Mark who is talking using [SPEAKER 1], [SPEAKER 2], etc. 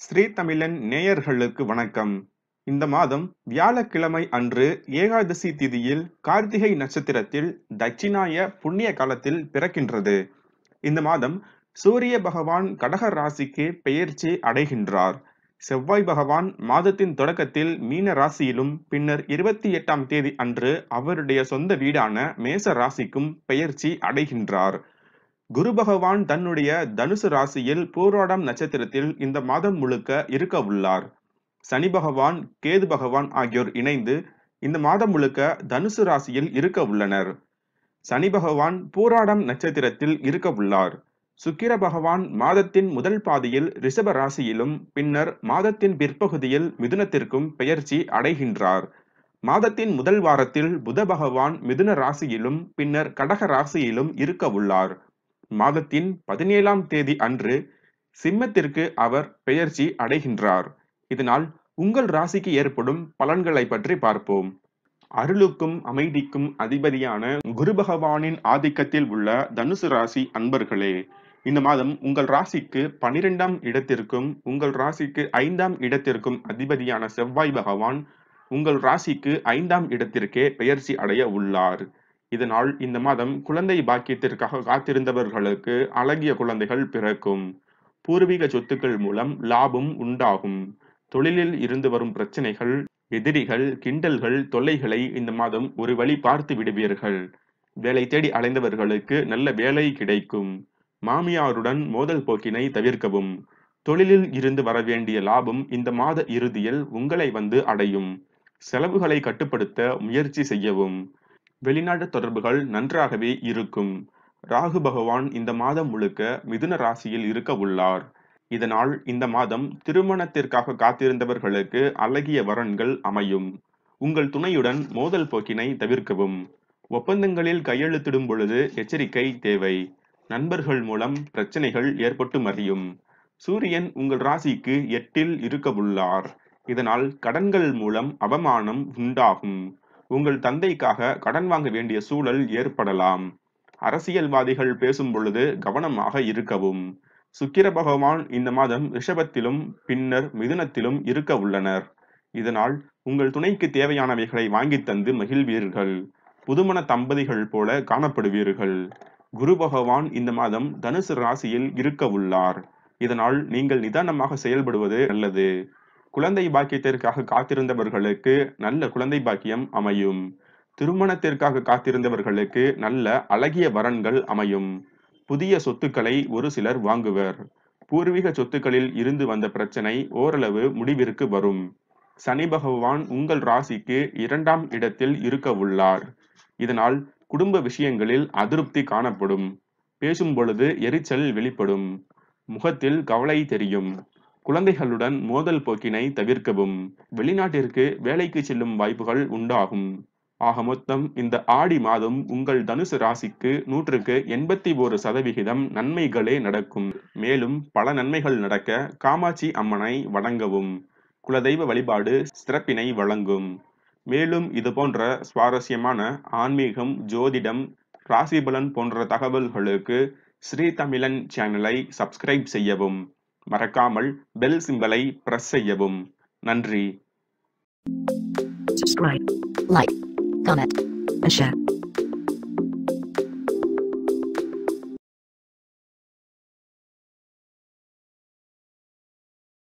[SPEAKER 1] ஸ்ரீ தமிழன் நேயர்களுக்கு வணக்கம் இந்த மாதம் வியாழக்கிழமை அன்று ஏகாதசி திதியில் கார்த்திகை நட்சத்திரத்தில் தட்சிணாய புண்ணிய காலத்தில் பிறக்கின்றது இந்த மாதம் சூரிய பகவான் கடக ராசிக்கு பெயர்ச்சி அடைகின்றார் செவ்வாய் பகவான் மாதத்தின் தொடக்கத்தில் மீன ராசியிலும் பின்னர் இருபத்தி எட்டாம் தேதி அன்று அவருடைய சொந்த வீடான மேச ராசிக்கும் பெயர்ச்சி அடைகின்றார் குரு பகவான் தன்னுடைய தனுசு ராசியில் பூராடம் நட்சத்திரத்தில் இந்த மாதம் முழுக்க இருக்க உள்ளார் சனி பகவான் கேது பகவான் ஆகியோர் இணைந்து இந்த மாதம் முழுக்க தனுசு ராசியில் இருக்க உள்ளனர் சனி பகவான் பூராடம் நட்சத்திரத்தில் இருக்க உள்ளார் சுக்கிர பகவான் மாதத்தின் முதல் பாதியில் ரிஷப ராசியிலும் பின்னர் மாதத்தின் பிற்பகுதியில் மிதுனத்திற்கும் பெயர்ச்சி அடைகின்றார் மாதத்தின் முதல் வாரத்தில் புத பகவான் மிதுன ராசியிலும் பின்னர் கடக ராசியிலும் இருக்க உள்ளார் மாதத்தின் பதினேழாம் தேதி அன்று சிம்மத்திற்கு அவர் பெயர்ச்சி அடைகின்றார் இதனால் உங்கள் ராசிக்கு ஏற்படும் பலன்களை பற்றி பார்ப்போம் அருளுக்கும் அமைதிக்கும் அதிபதியான குரு பகவானின் ஆதிக்கத்தில் உள்ள தனுசு ராசி அன்பர்களே இந்த மாதம் உங்கள் ராசிக்கு பனிரெண்டாம் இடத்திற்கும் உங்கள் ராசிக்கு ஐந்தாம் இடத்திற்கும் அதிபதியான செவ்வாய் பகவான் உங்கள் ராசிக்கு ஐந்தாம் இடத்திற்கே பெயர்ச்சி அடைய உள்ளார் இதனால் இந்த மாதம் குழந்தை பாக்கியத்திற்காக காத்திருந்தவர்களுக்கு அழகிய குழந்தைகள் பிறக்கும் பூர்வீக சொத்துக்கள் மூலம் லாபம் உண்டாகும் தொழிலில் இருந்து வரும் பிரச்சனைகள் எதிரிகள் கிண்டல்கள் தொல்லைகளை இந்த மாதம் ஒரு வழி பார்த்து விடுவீர்கள் வேலை தேடி அலைந்தவர்களுக்கு நல்ல வேலை கிடைக்கும் மாமியாருடன் மோதல் போக்கினை தவிர்க்கவும் தொழிலில் இருந்து வர வேண்டிய லாபம் இந்த மாத இறுதியில் உங்களை வந்து அடையும் செலவுகளை கட்டுப்படுத்த முயற்சி செய்யவும் வெளிநாட்டு தொடர்புகள் நன்றாகவே இருக்கும் ராகு பகவான் இந்த மாதம் முழுக்க மிதுன ராசியில் இருக்க உள்ளார் இதனால் இந்த மாதம் திருமணத்திற்காக காத்திருந்தவர்களுக்கு அழகிய வரன்கள் அமையும் உங்கள் துணையுடன் மோதல் போக்கினை தவிர்க்கவும் ஒப்பந்தங்களில் கையெழுத்திடும் பொழுது எச்சரிக்கை தேவை நண்பர்கள் மூலம் பிரச்சனைகள் ஏற்பட்டு மறியும் சூரியன் உங்கள் ராசிக்கு எட்டில் இருக்க உள்ளார் இதனால் கடன்கள் மூலம் அவமானம் உண்டாகும் உங்கள் தந்தைக்காக கடன் வாங்க வேண்டிய சூழல் ஏற்படலாம் அரசியல்வாதிகள் பேசும் பொழுது கவனமாக இருக்கவும் சுக்கிர பகவான் இந்த மாதம் ரிஷபத்திலும் பின்னர் மிதுனத்திலும் இருக்க உள்ளனர் இதனால் உங்கள் துணைக்கு தேவையானவைகளை வாங்கி தந்து மகிழ்வீர்கள் புதுமண தம்பதிகள் போல காணப்படுவீர்கள் குரு பகவான் இந்த மாதம் தனுசு ராசியில் இருக்க உள்ளார் இதனால் நீங்கள் நிதானமாக செயல்படுவது நல்லது குழந்தை பாக்கியத்திற்காக காத்திருந்தவர்களுக்கு நல்ல குழந்தை பாக்கியம் அமையும் திருமணத்திற்காக காத்திருந்தவர்களுக்கு நல்ல அழகிய வரன்கள் அமையும் புதிய சொத்துக்களை ஒரு சிலர் வாங்குவர் பூர்வீக சொத்துக்களில் இருந்து வந்த பிரச்சனை ஓரளவு முடிவிற்கு வரும் சனி பகவான் உங்கள் ராசிக்கு இரண்டாம் இடத்தில் இருக்க உள்ளார் இதனால் குடும்ப விஷயங்களில் அதிருப்தி காணப்படும் பேசும் பொழுது எரிச்சல் வெளிப்படும் முகத்தில் கவலை தெரியும் குழந்தைகளுடன் மோதல் போக்கினை தவிர்க்கவும் வெளிநாட்டிற்கு வேலைக்கு செல்லும் வாய்ப்புகள் உண்டாகும் ஆக மொத்தம் இந்த ஆடி மாதம் உங்கள் தனுசு ராசிக்கு நூற்றுக்கு எண்பத்தி ஒரு சதவிகிதம் நன்மைகளே நடக்கும் மேலும் பல நன்மைகள் நடக்க காமாட்சி அம்மனை வணங்கவும் குலதெய்வ வழிபாடு சிறப்பினை வழங்கும் மேலும் இது போன்ற சுவாரஸ்யமான ஆன்மீகம் ஜோதிடம் ராசிபலன் போன்ற தகவல்களுக்கு ஸ்ரீ தமிழன் சேனலை சப்ஸ்கிரைப் செய்யவும் மறக்காமல் பெல் சிம்பலை பிரஸ் செய்யவும் நன்றி
[SPEAKER 2] subscribe, like, comment, and share.